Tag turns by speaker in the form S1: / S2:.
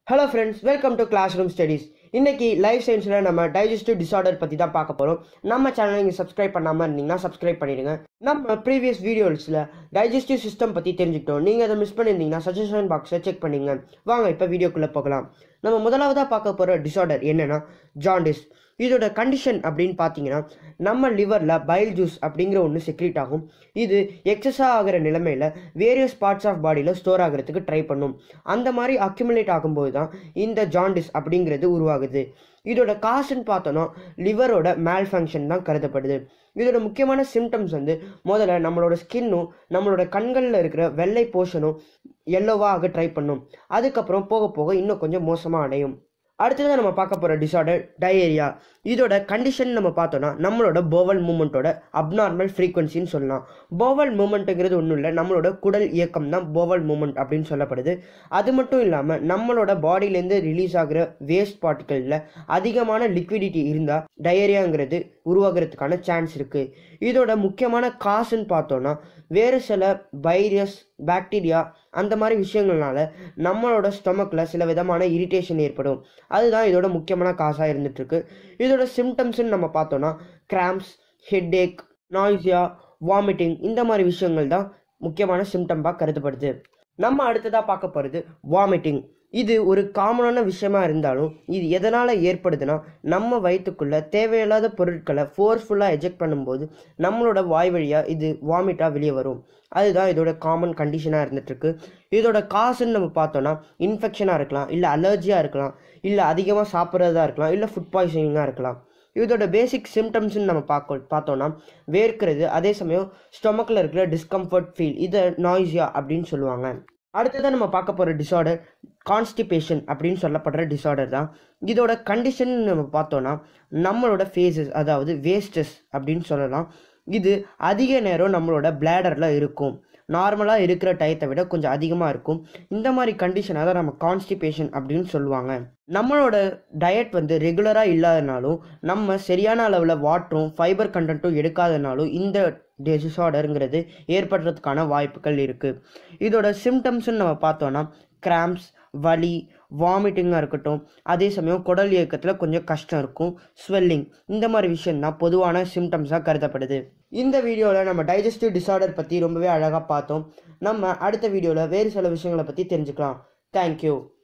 S1: hello friends welcome to class room studies இன்னைக்கு life சயின்ஸில் நம்ம டைஜஸ்டிவ் டிசார்டர் பற்றி தான் பார்க்க போகிறோம் நம்ம சேனலை நீங்கள் சப்ஸ்கிரைப் பண்ணாமல் இருந்தீங்கன்னா சப்ஸ்கிரைப் பண்ணிடுங்க நம்ம ப்ரீவியஸ் வீடியோஸில் டைஜஸ்டிவ் சிஸ்டம் பற்றி தெரிஞ்சுக்கிட்டோம் நீங்கள் அதை மிஸ் பண்ணியிருந்தீங்கன்னா சஜஷன் பாக்ஸை செக் பண்ணிங்க வாங்க இப்போ வீடியோக்குள்ளே போகலாம் நம்ம முதலாவதாக பார்க்க போகிற டிசார்டர் என்னென்னா ஜாண்டிஸ் இதோட கண்டிஷன் அப்படின்னு பார்த்தீங்கன்னா நம்ம லிவரில் பைல் ஜூஸ் அப்படிங்கிற ஒன்று செக்ரீட் ஆகும் இது எக்ஸஸாக ஆகிற நிலைமையில் வேரியஸ் பார்ட்ஸ் ஆஃப் பாடியில் ஸ்டோர் ஆகிறதுக்கு ட்ரை பண்ணும் அந்த மாதிரி அக்யூமுலேட் ஆகும்போது தான் இந்த ஜாண்டிஸ் அப்படிங்கிறது உருவாகுது இதோட காசுன்னு பார்த்தோன்னா லிவரோட மேல் ஃபங்க்ஷன் தான் கருதப்படுது இதோட முக்கியமான சிம்டம்ஸ் வந்து முதல்ல நம்மளோட ஸ்கின்னும் நம்மளோட கண்களில் இருக்கிற வெள்ளை போர்ஷனும் எல்லோவாக ஆக ட்ரை பண்ணும் அதுக்கப்புறம் போக போக இன்னும் கொஞ்சம் மோசமாக அடையும் அடுத்ததாக நம்ம பார்க்க போகிற டிசார்டர் டயேரியா இதோட கண்டிஷன் நம்ம பார்த்தோன்னா நம்மளோட போவல் மூமெண்ட்டோட அப்நார்மல் ஃப்ரீக்வன்சின்னு சொல்லலாம் போவல் மூமெண்ட்டுங்கிறது ஒன்றும் இல்லை நம்மளோட குடல் இயக்கம் தான் போவல் மூமெண்ட் அப்படின்னு சொல்லப்படுது அது மட்டும் இல்லாமல் நம்மளோட பாடியிலேருந்து ரிலீஸ் ஆகிற வேஸ்ட் பார்ட்டிகளில் அதிகமான லிக்விடிட்டி இருந்தால் டயேரியாங்கிறது உருவாகிறதுக்கான சான்ஸ் இருக்குது இதோட முக்கியமான காசுன்னு பார்த்தோன்னா வேறு சில வைரஸ் பாக்டீரியா அந்த மாதிரி விஷயங்கள்னால நம்மளோட ஸ்டொமக்கில் சில விதமான இரிட்டேஷன் ஏற்படும் அதுதான் இதோட முக்கியமான காசாக இருந்துகிட்ருக்கு இதோட சிம்டம்ஸ்ன்னு நம்ம பார்த்தோன்னா கிராம்ஸ் ஹெட்டேக் நாய்ஸியா வாமிட்டிங் இந்த மாதிரி விஷயங்கள் தான் முக்கியமான சிம்டம்பாக கருதப்படுது நம்ம அடுத்ததாக பார்க்க போகிறது வாமிட்டிங் இது ஒரு காமனான விஷயமா இருந்தாலும் இது எதனால் ஏற்படுதுன்னா நம்ம வயிற்றுக்குள்ள தேவையில்லாத பொருட்களை ஃபோர்ஸ்ஃபுல்லாக எஜெக்ட் பண்ணும்போது நம்மளோட வாய் வழியாக இது வாமிட்டாக வெளியே வரும் அதுதான் இதோட காமன் கண்டிஷனாக இருந்துகிட்ருக்கு இதோட காசுன்னு நம்ம பார்த்தோன்னா இன்ஃபெக்ஷனாக இருக்கலாம் இல்லை அலர்ஜியாக இருக்கலாம் இல்லை அதிகமாக சாப்பிட்றதா இருக்கலாம் இல்லை ஃபுட் பாய்சனிங்காக இருக்கலாம் இதோட பேசிக் சிம்டம்ஸ்னு நம்ம பார்க்க பார்த்தோன்னா வேர்க்கிறது அதே சமயம் ஸ்டொமக்கில் இருக்கிற டிஸ்கம்ஃபர்ட் ஃபீல் இதை நாய்ஸியா அப்படின்னு சொல்லுவாங்க அடுத்ததாக நம்ம பார்க்க போகிற டிசார்டர் கான்ஸ்டிபேஷன் அப்படின்னு சொல்லப்படுற டிசார்டர் தான் இதோட கண்டிஷன் நம்ம பார்த்தோன்னா நம்மளோட ஃபேஸஸ் அதாவது வேஸ்டஸ் அப்படின்னு சொல்லலாம் இது அதிக நேரம் நம்மளோட பிளாடரில் இருக்கும் நார்மலாக இருக்கிற டயத்தை விட கொஞ்சம் அதிகமாக இருக்கும் இந்த மாதிரி கண்டிஷனை தான் நம்ம கான்ஸ்டிபேஷன் அப்படின்னு சொல்லுவாங்க நம்மளோட டயட் வந்து ரெகுலராக இல்லாதனாலும் நம்ம சரியான அளவில் வாட்டரும் ஃபைபர் கண்டென்ட்டும் எடுக்காதனாலும் இந்த டிசார்டருங்கிறது ஏற்படுறதுக்கான வாய்ப்புகள் இருக்குது இதோட சிம்டம்ஸ்ன்னு நம்ம பார்த்தோன்னா கிராம்ஸ் வலி வாமிட்டிங்காக இருக்கட்டும் அதே சமயம் குடல் இயக்கத்தில் கொஞ்சம் கஷ்டம் இருக்கும் ஸ்வெல்லிங் இந்த மாதிரி விஷயம்தான் பொதுவான சிம்டம்ஸாக கருதப்படுது இந்த வீடியோவில் நம்ம டைஜஸ்டிவ் டிசார்டர் பற்றி ரொம்பவே அழகாக பார்த்தோம் நம்ம அடுத்த வீடியோவில் வேறு சில விஷயங்களை பற்றி தெரிஞ்சுக்கலாம் தேங்க்யூ